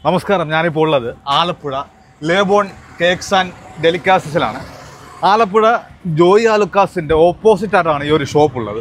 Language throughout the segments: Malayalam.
നമസ്കാരം ഞാനിപ്പോൾ ഉള്ളത് ആലപ്പുഴ ലേബോൺ കേക്സ് ആൻഡ് ഡെലിക്കാസിസിലാണ് ആലപ്പുഴ ജോയി ആലുക്കാസിന്റെ ഓപ്പോസിറ്റ് ആയിട്ടാണ് ഈ ഒരു ഷോപ്പ് ഉള്ളത്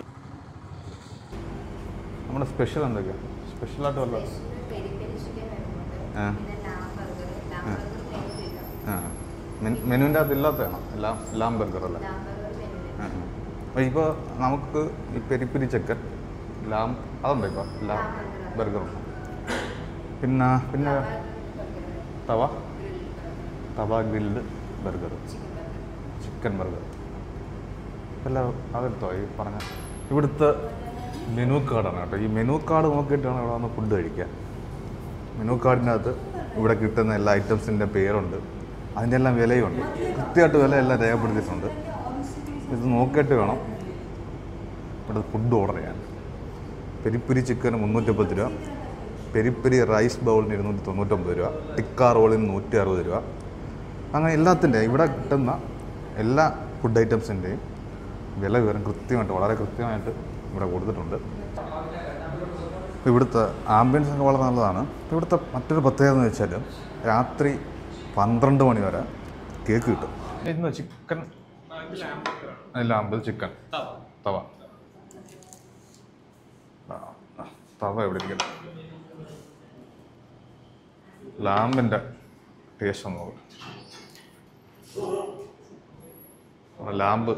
നമ്മുടെ സ്പെഷ്യൽ എന്തൊക്കെയാണ് സ്പെഷ്യലായിട്ട് വല്ല പെരി പെരി ചിക്കൻ വരുന്നുണ്ട് ആ. പിന്നെ ലാം ബർഗർ ലാം ആ. ബർഗർ മെനുവില്ല ആ മെനുവിൻ്റെ അകത്ത് ഇല്ലാത്തതാണോ എല്ലാം എല്ലാം ബർഗർ അല്ലേ ലാം ബർഗർ മെനുവില്ല അപ്പോൾ ഇപ്പോൾ നമുക്ക് ഈ പെരിപ്പിരി ചിക്കൻ ലാം അതുണ്ടോ ഇപ്പോൾ ലാം ബർഗർ പിന്നെ പിന്നെ tawa tawa grilled burger chicken burger എല്ലാം അതെടുത്തോ ഈ പറഞ്ഞ ഇവിടുത്തെ മെനു കാർഡാണ് കേട്ടോ ഈ മെനു കാർഡ് നോക്കിയിട്ടാണ് ഇവിടെ വന്ന് ഫുഡ് കഴിക്കുക മെനു കാർഡിനകത്ത് ഇവിടെ കിട്ടുന്ന എല്ലാ ഐറ്റംസിൻ്റെ പേരുണ്ട് അതിൻ്റെ എല്ലാം വിലയുണ്ട് കൃത്യമായിട്ട് വില എല്ലാം രേഖപ്പെടുത്തിയിട്ടുണ്ട് ഇത് നോക്കിയിട്ട് വേണം ഇവിടെ ഫുഡ് ഓർഡർ ചെയ്യാൻ പെരിപ്പുരി ചിക്കന് മുന്നൂറ്റമ്പത് രൂപ പെരിപ്പുരി റൈസ് ബൗളിന് ഇരുന്നൂറ്റി തൊണ്ണൂറ്റൊമ്പത് രൂപ ടിക്ക റോളിന് നൂറ്റി അറുപത് രൂപ അങ്ങനെ എല്ലാത്തിൻ്റെയും ഇവിടെ കിട്ടുന്ന എല്ലാ ഫുഡ് ഐറ്റംസിൻ്റെയും വില വിവരം കൃത്യമായിട്ട് വളരെ കൃത്യമായിട്ട് ഇവിടെ കൊടുത്തിട്ടുണ്ട് ഇവിടുത്തെ ആംബിയൻസ് ഒക്കെ വളരെ നല്ലതാണ് ഇവിടുത്തെ മറ്റൊരു പ്രത്യേകത എന്ന് വെച്ചാൽ രാത്രി പന്ത്രണ്ട് മണി വരെ കേക്ക് കിട്ടും ഇന്ന് ചിക്കൻ അല്ല അമ്പത് ചിക്കൻ തവ ആ, ആ, തവ എവിടെ ഇരിക്കട്ടെ ലാമ്പിൻ്റെ ടേസ്റ്റ് ഒന്ന് നോക്കാം നമ്മുടെ ലാമ്പ്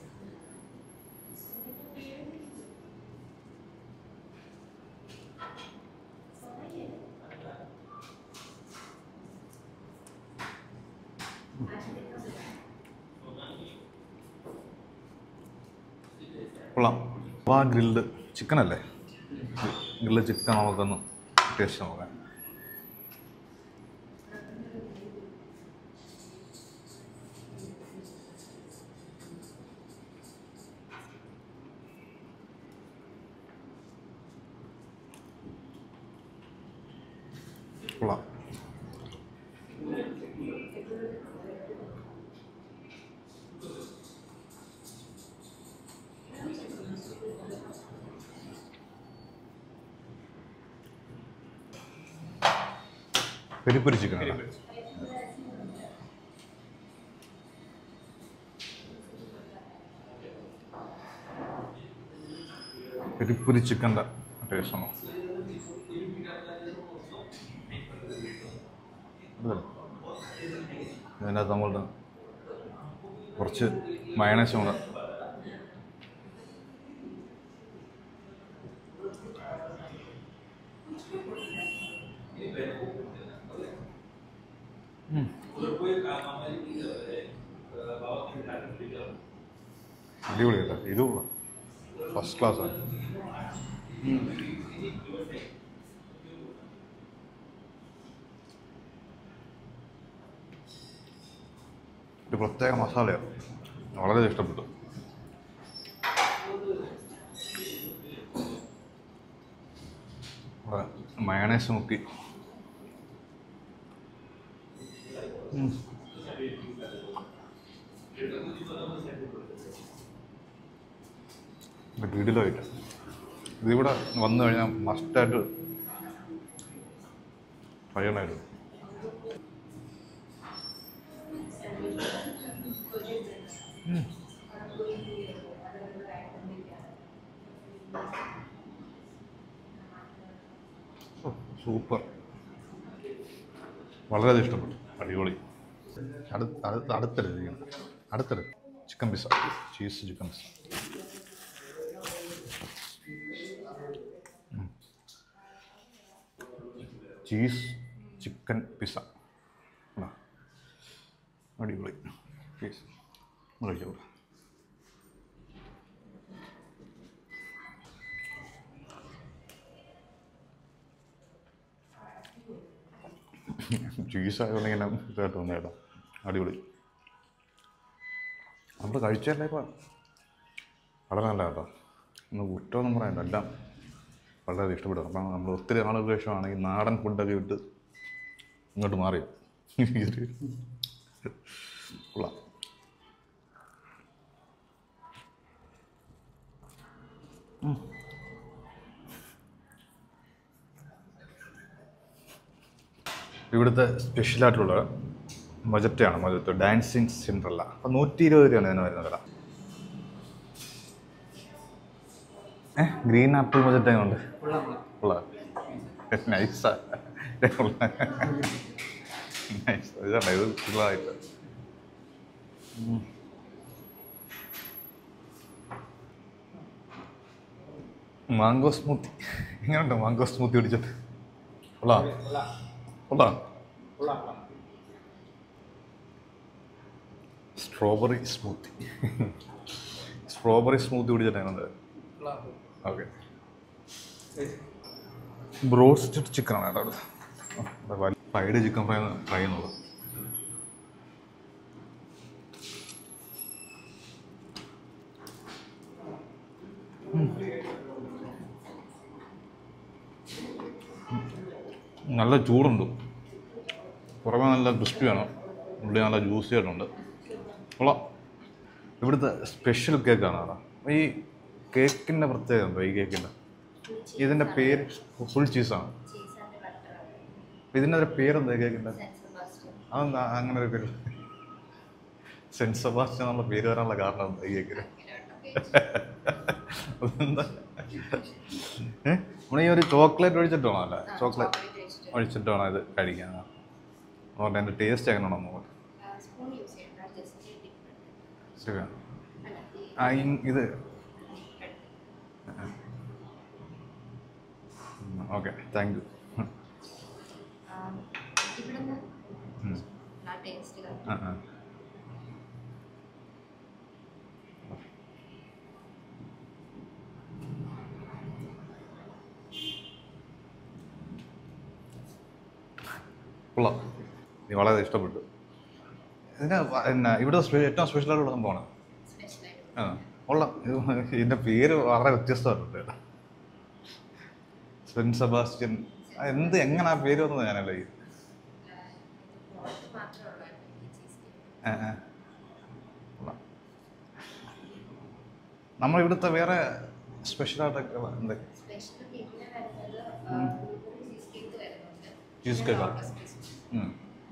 കൊള്ളാം അപ്പോൾ ആ ഗ്രിൽഡ് ചിക്കൻ അല്ലേ ഗ്രിൽഡ് ചിക്കൻ നമുക്കൊന്ന് ടേസ്റ്റ് നോക്കാം കൊള്ളാം പെരിപ്പൊരി ചിക്കൻ ആണ് പെരിപ്പൊരി ചിക്കൻ്റെ ടേസ്റ്റ് ആണോ ഇതല്ലേ? ഇതിനകത്ത് നമ്മളുടെ കുറച്ച് മയണേസും കൂടെ അടിപൊളിയല്ല ഇത് ഫസ്റ്റ് ക്ലാസ് ആണ് ഒരു പ്രത്യേക മസാലയാണ് വളരെ ഇഷ്ടപ്പെട്ടു മയണൈസ് മുക്കി ഉം. ഇത് വീട്ടിലായിട്ട് ഇതിവിടെ വന്നു കഴിഞ്ഞാൽ മസ്റ്റായിട്ട് ട്രൈ ചെയ്യണമായിരുന്നു ഓ, സൂപ്പർ വളരെ ഇഷ്ടപ്പെട്ടു അടിപൊളി അടുത്ത് അടുത്ത് അടുത്തടുത്ത് അടുത്തടുത്ത് chicken pizza cheese chicken pizza cheese chicken pizza ആ. അടിപൊളി പീസ് കഴിച്ചോളൂ ചീസ് ആയതുകൊണ്ട് ഇങ്ങനെ ഇതായിട്ട് വന്നു കേട്ടോ അടിപൊളി നമ്മൾ കഴിച്ചല്ലേ ഇപ്പോൾ വളരെ നല്ല കേട്ടോ ഒന്ന് കുറ്റമൊന്നും പറയണ്ട എല്ലാം വളരെ ഇഷ്ടപ്പെടും അപ്പം നമ്മൾ ഒത്തിരി നാളുകൾക്ക് ശേഷമാണ് ഈ നാടൻ ഫുഡൊക്കെ വിട്ട് ഇങ്ങോട്ട് മാറി കൊള്ളാം ഉം. ഇവിടുത്തെ സ്പെഷ്യലായിട്ടുള്ള മൊജറ്റയാണ് മൊജറ്റോ ഡാൻസിങ് സിൻഡ്രല്ല അപ്പം നൂറ്റി ഇരുപത് രൂപയാണ് ഇതിന് വരുന്നത് വില ഏ ഗ്രീൻ ആപ്പിൾ മൊജറ്റ ഉണ്ട് ഉള്ള നൈസാ നൈസ് ഇതാണ് ഇത് ഫുള്ളായിട്ട് മാംഗോ സ്മൂത്തി എങ്ങനെയുണ്ട് മാംഗോ സ്മൂത്തി കുടിച്ചിട്ട് ഉള്ള ഉള്ള സ്ട്രോബെറി സ്മൂത്തി സ്ട്രോബെറി സ്മൂത്തി കുടിച്ചിട്ട് എങ്ങനെയുണ്ട് ഓക്കെ ബ്രോസ്റ്റഡ് ചിക്കൻ ആണ് കേട്ടോ അത് ഫ്രൈഡ് ചിക്കൻ ഫ്രൈ ട്രൈ ചെയ്യുന്നത് നല്ല ചൂടുണ്ട് പുറമെ നല്ല ക്രിസ്പിയാണ് ഉള്ളി നല്ല ജ്യൂസി ആയിട്ടുണ്ട് കൊള്ളാം ഇവിടുത്തെ സ്പെഷ്യൽ കേക്കാണ് കേട്ടോ ഈ കേക്കിൻ്റെ പ്രത്യേകത ഉണ്ടോ ഈ കേക്കിൻ്റെ ഇതിൻ്റെ പേര് ഫുൾ ചീസാണ് ചീസ് ആൻഡ് ബട്ടർ ഇതിൻ്റെ ഒരു പേരെന്താ കേക്കിൻ്റെ സെൻസർ ബാസ്റ്റർ അതെന്താ അങ്ങനെ ഒരു പേര് സെൻറ്റ് സെബാസ്റ്റ്യൻ എന്നുള്ള പേര് വരാനുള്ള കാരണം എന്താ ഈ കേക്കിന് അതെന്താ ഏഹ് നമ്മൾ ഈ ഒരു ചോക്ലേറ്റ് ഒഴിച്ചിട്ട് വേണം അല്ലേ ചോക്ലേറ്റ് ഒഴിച്ചിട്ട് വേണം ഇത് കഴിക്കാൻ അതുകൊണ്ട് അതിൻ്റെ ടേസ്റ്റ് എങ്ങനെയാണെന്ന് നോക്കാം സ്പൂൺ യൂസ് ചെയ്യണ്ട ജസ്റ്റ് ഡിഫറെൻറ്റ് ശരിയാണ് അല്ല ഈ ആ ഈ- ഇത് ഓക്കെ താങ്ക് യു ഇവിടുന്ന് ആ ടേസ്റ്റ് ആ ആ കൊള്ളാം നീ വളരെ ഇഷ്ടപ്പെട്ടു ഇതിന് വ- പിന്നെ ഇവിടെ സ്പെ- ഏറ്റവും സ്പെഷ്യലായിട്ടുള്ള സംഭവമാണ് സ്പെഷ്യലായിട്ട് ആ കൊള്ളാം ഇത് ഇതിൻ്റെ പേര് വളരെ വ്യത്യസ്തമായിട്ടുണ്ട് കേട്ടോ സെൻ സെബാസ്റ്റ്യൻ ആ, എന്ത് എങ്ങനെ ആ പേര് വന്നത് ഞാനല്ല ഈ പുറത്ത് മാത്രമേ ഉള്ളൂ ഈ ചീസ് കേക്ക് ആ, ആ. കൊള്ളാം. നമ്മൾ ഇവിടുത്തെ വേറെ സ്പെഷ്യലായിട്ടൊക്കെ ഉള്ള എന്ത് സ്പെഷ്യൽ പിന്നെ വരുന്നത് ചീസ് കേക്ക് വരുന്നുണ്ട് Cheese cake ആ? ലോട്ടസ് ക്രിസ്പി ഉം.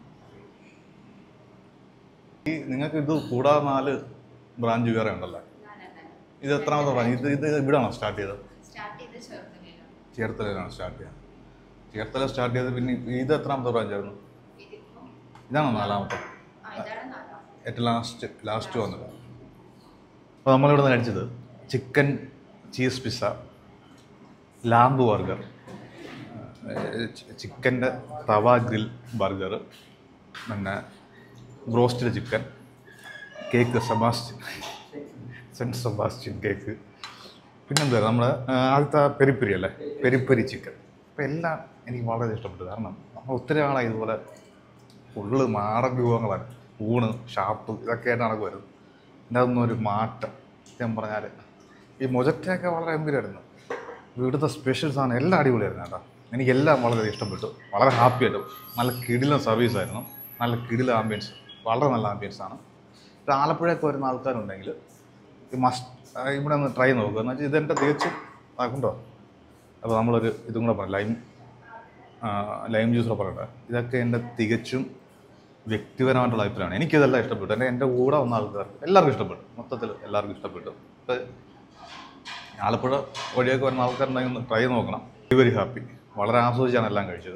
ഈ നിങ്ങൾക്ക് ഇത് കൂടാതെ നാല് ബ്രാഞ്ച് വേറെ ഉണ്ടല്ലോ ഇത് എത്രാമത്തെ ബ്രാഞ്ച് ഇത് ഇത് ഇവിടാണോ സ്റ്റാർട്ട് ചെയ്തത് സ്റ്റാർട്ട് ചെയ്ത് ചേർത്തലയിലാണ് ചേർത്തലയിലാണ് സ്റ്റാർട്ട് ചെയ്തത് ചേർത്തല സ്റ്റാർട്ട് ചെയ്തത് പിന്നെ ഇത് എത്രാമത്തെ ബ്രാഞ്ച് ആയിരുന്നു ഇതിപ്പം ഇതാണോ നാലാമത്തെ ആ ഇതാണ് നാലാം ഏറ്റവും ലാസ്റ്റ് ലാസ്റ്റ് വന്നത് അപ്പോൾ നമ്മളിവിടെ നിന്ന് കഴിച്ചത് chicken cheese pizza lamb burger ചിക്കൻ്റെ തവ ഗ്രിൽ ബർഗർ പിന്നെ broasted chicken cake Sebastian San Sebastian cake പിന്നെന്താ നമ്മൾ ആദ്യത്തെ പെരിപ്പരി അല്ലേ പെരിപ്പരി ചിക്കൻ അപ്പോൾ എല്ലാം എനിക്ക് വളരെ ഇഷ്ടപ്പെട്ടു കാരണം നമ്മൾ ഒത്തിരി ആളായി ഇതുപോലെ ഫുള്ള് നാടൻ വിഭവങ്ങളാണ് ഊണ് ഷാപ്പ് ഇതൊക്കെ ആയിട്ടാണ് വരുന്നത് എൻ്റെ അതൊന്നും ഒരു മാറ്റം ഞാൻ പറഞ്ഞാൽ ഈ മൊജറ്റയൊക്കെ വളരെ ഗംഭീരമായിരുന്നു ഇവിടുത്തെ സ്പെഷ്യൽ സാധനം എല്ലാം അടിപൊളിയായിരുന്നു കേട്ടോ എനിക്കെല്ലാം വളരെ ഇഷ്ടപ്പെട്ടു വളരെ ഹാപ്പി ആയിട്ടും നല്ല കിടിലൻ സർവീസ് ആയിരുന്നു നല്ല കിടിലൻ ആംബിയൻസ് വളരെ നല്ല ആംബിയൻസ് ആണ് ഇത് ആലപ്പുഴയൊക്കെ വരുന്ന ആൾക്കാരുണ്ടെങ്കിൽ ഈ മസ്റ്റ് ഇവിടെ ഒന്ന് ട്രൈ നോക്കുക എന്ന് വെച്ചാൽ ഇതെൻ്റെ തികച്ചും ആക്കുണ്ടോ അപ്പോൾ നമ്മളൊരു ഇതും കൂടെ പറയാം ലൈം ലൈം ജ്യൂസ് കൂടെ പറയട്ടെ ഇതൊക്കെ എൻ്റെ തികച്ചും വ്യക്തിപരമായിട്ടുള്ള അഭിപ്രായമാണ് എനിക്കിതെല്ലാം ഇഷ്ടപ്പെട്ടു എൻ്റെ എൻ്റെ കൂടെ വന്ന ആൾക്കാർക്ക് എല്ലാവർക്കും ഇഷ്ടപ്പെട്ടു മൊത്തത്തിൽ എല്ലാവർക്കും ഇഷ്ടപ്പെട്ടു അപ്പോൾ ആലപ്പുഴ വഴിയൊക്കെ വരുന്ന ആൾക്കാരുണ്ടെങ്കിൽ ഒന്ന് ട്രൈ നോക്കണം വെരി ഹാപ്പി വളരെ ആസ്വദിച്ചാണ് എല്ലാം കഴിച്ചത്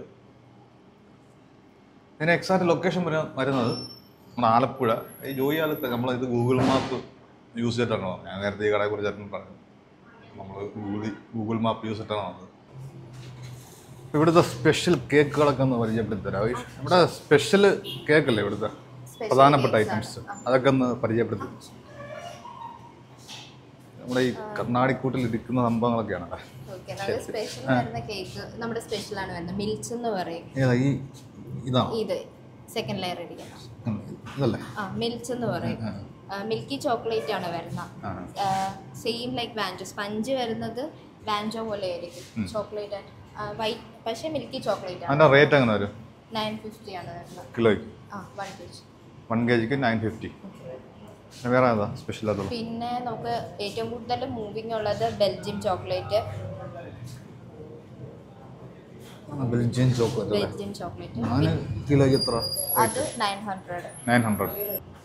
ഇതിന് എക്സാക്ട് ലൊക്കേഷൻ വരുന്നത് നമ്മുടെ ആലപ്പുഴ ഈ ജോയി ആലത്ത് നമ്മൾ ഇത് ഗൂഗിൾ മാപ്പ് യൂസ് ചെയ്തിട്ടാണ് വന്നത് ഞാൻ നേരത്തെ ഈ കടയെ കുറിച്ച് പറഞ്ഞു നമ്മൾ ഗൂഗിൾ ഗൂഗിൾ മാപ്പ് യൂസ് ചെയ്തിട്ടാണ് വന്നത് ഇവിടുത്തെ സ്പെഷ്യൽ കേക്കുകളൊക്കെ ഒന്ന് പരിചയപ്പെടുത്തി തരാം ഈ ഇവിടെ സ്പെഷ്യൽ കേക്കല്ലേ ഇവിടുത്തെ Special പ്രധാനപ്പെട്ട cakes ആണ്. ഐറ്റംസ് അതൊക്കെ ഒന്ന് പരിചയപ്പെടുത്തി നമ്മുടെ ഈ കർണാടിക്കൂട്ടിൽ ഇരിക്കുന്ന സംഭവങ്ങളൊക്കെയാണ് ഓക്കെ നമ്മുടെ സ്പെഷ്യൽ വരുന്ന കേക്ക് നമ്മുടെ സ്പെഷ്യലാണ് വരുന്നത് മിൽച്ച് എന്ന് പറയും ഏതാ ഈ ഇതാണോ ഇത് സെക്കൻഡ് ലെയർ ഇരിക്കണം ഉം, ഇതല്ലേ ആ മിൽച്ച് എന്ന് പറയും മിൽക്കി ചോക്ലേറ്റ് ആണ് വരുന്നത് ആ സെയിം ലൈക്ക് വാൻജോ സ്പഞ്ച് വരുന്നത് വാൻജോ പോലെ ആയിരിക്കും ചോക്ലേറ്റ് വൈറ്റ് പക്ഷേ മിൽക്കി ചോക്ലേറ്റ് ആണ് അതിൻ്റെ റേറ്റ് എങ്ങനെ വരും നയൻ ഫിഫ്റ്റി ആണ് വരുന്നത് കിലോയ്ക്ക് ആ വൺ പീസ് വൺ കെ ജിക്ക് നയൻ ഫിഫ്റ്റി വേറെ ഏതാ സ്പെഷ്യൽ അതുള്ളൂ പിന്നെ നമുക്ക് ഏറ്റവും കൂടുതൽ മൂവിങ് ഉള്ളത് ബെൽജിയം ചോക്ലേറ്റ് ബെൽജിയൻ ചോക്ലേറ്റ് അല്ലേ ബെൽജിയൻ ചോക്ലേറ്റ് അതിന് കിലോയ്ക്ക് എത്ര അത് നയൻ ഹൺഡ്രഡ് നയൻ ഹൺഡ്രഡ്